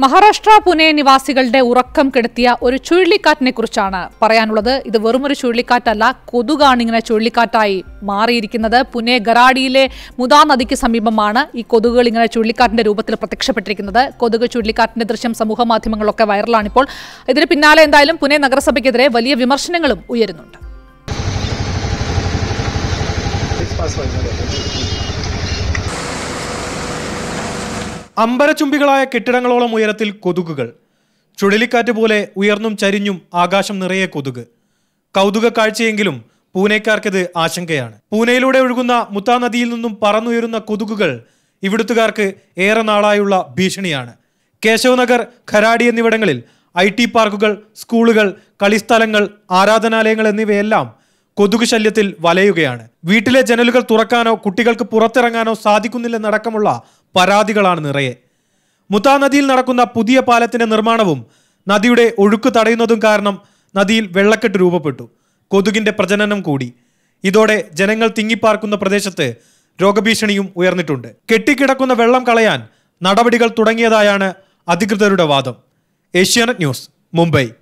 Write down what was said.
മഹാരാഷ്ട്ര പുനെ നിവാസികളുടെ ഉറക്കം കെടുത്തിയ ഒരു ചുഴലിക്കാറ്റിനെ കുറിച്ചാണ് പറയാനുള്ളത് ഇത് വെറുമൊരു ചുഴലിക്കാറ്റല്ല കൊതുകാണ് ഇങ്ങനെ ചുഴലിക്കാറ്റായി മാറിയിരിക്കുന്നത് പുനെ ഗറാഡിയിലെ മുതാ നദിക്ക് സമീപമാണ് ഈ കൊതുകുകൾ ഇങ്ങനെ ചുഴലിക്കാറ്റിന്റെ രൂപത്തിൽ പ്രത്യക്ഷപ്പെട്ടിരിക്കുന്നത് കൊതുക് ചുഴലിക്കാറ്റിന്റെ ദൃശ്യം സമൂഹ മാധ്യമങ്ങളിലൊക്കെ വൈറലാണിപ്പോൾ ഇതിന് പിന്നാലെ എന്തായാലും പുനെ നഗരസഭയ്ക്കെതിരെ വലിയ വിമർശനങ്ങളും ഉയരുന്നുണ്ട് അമ്പരചുംബികളായ കെട്ടിടങ്ങളോളം ഉയരത്തിൽ കൊതുകുകൾ ചുഴലിക്കാറ്റ് പോലെ ഉയർന്നും ചരിഞ്ഞും ആകാശം നിറയെ കൊതുക് കൗതുക കാഴ്ചയെങ്കിലും പൂനെക്കാർക്കിത് ആശങ്കയാണ് പൂനെയിലൂടെ ഒഴുകുന്ന മുത്താ നദിയിൽ നിന്നും പറന്നുയരുന്ന കൊതുകുകൾ ഇവിടുത്തുകാർക്ക് ഏറെ നാളായുള്ള ഭീഷണിയാണ് കേശവ് നഗർ ഖരാടി എന്നിവിടങ്ങളിൽ ഐ ടി പാർക്കുകൾ സ്കൂളുകൾ കളിസ്ഥലങ്ങൾ ആരാധനാലയങ്ങൾ എന്നിവയെല്ലാം കൊതുക് ശല്യത്തിൽ വലയുകയാണ് വീട്ടിലെ ജനലുകൾ തുറക്കാനോ കുട്ടികൾക്ക് പുറത്തിറങ്ങാനോ സാധിക്കുന്നില്ലെന്നടക്കമുള്ള പരാതികളാണ് നിറയെ മുത്താ നദിയിൽ നടക്കുന്ന പുതിയ പാലത്തിന്റെ നിർമ്മാണവും നദിയുടെ ഒഴുക്ക് തടയുന്നതും കാരണം നദിയിൽ വെള്ളക്കെട്ട് രൂപപ്പെട്ടു കൊതുകിന്റെ പ്രജനനം കൂടി ഇതോടെ ജനങ്ങൾ തിങ്ങിപ്പാർക്കുന്ന പ്രദേശത്ത് രോഗഭീഷണിയും ഉയർന്നിട്ടുണ്ട് കെട്ടിക്കിടക്കുന്ന വെള്ളം കളയാൻ നടപടികൾ തുടങ്ങിയതായാണ് അധികൃതരുടെ വാദം ഏഷ്യാനെറ്റ് ന്യൂസ് മുംബൈ